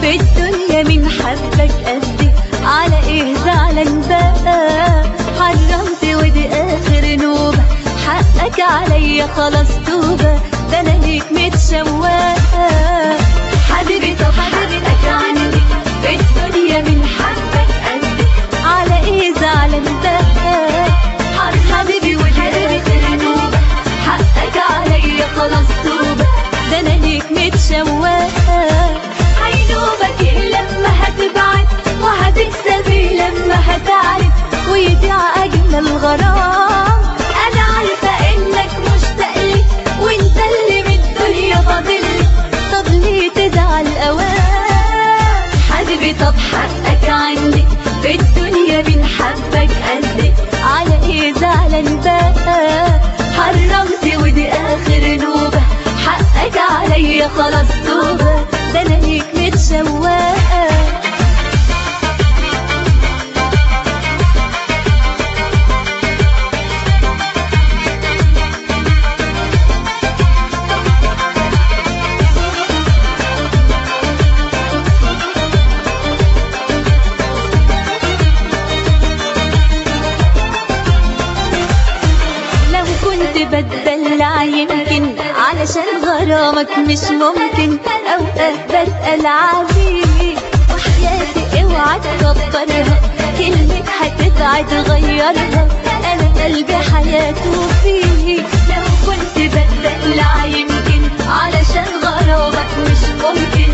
في الدنيا من حبك قدي على ايه زعلان بقى حرمت ودي اخر نوبة حقك عليا خلاص توبة ده انا ليك متشوقة حبيبي طب حبيبتك عندي في الدنيا من حبك قدي على ايه زعلان بقى حبيبي ودي اخر نوبة حقك عليا خلاص توبة ده انا ليك متشوقة هينوبك لما هتبعد وهتكسبي لما هتعرف ويضيع اجمل غرام انا عارفة انك مشتاق لي وانت اللي من الدنيا فاضلي طب ليه تزعل اوام حبيبي طب حقك عندي في الدنيا من حبك قدي على ايه زعلان بقى حرمت ودي اخر نوبة حقك عليا خلاص توبة ده انا ليك متشوقة لو كنت بتدلع يمكن علشان غرامك مش ممكن اوقات بسأل عليك وحياتي اوعى تكبرها كلمة هتسعد غيرها انا قلبي حياته فيك لو كنت بتدلع يمكن علشان غرامك مش ممكن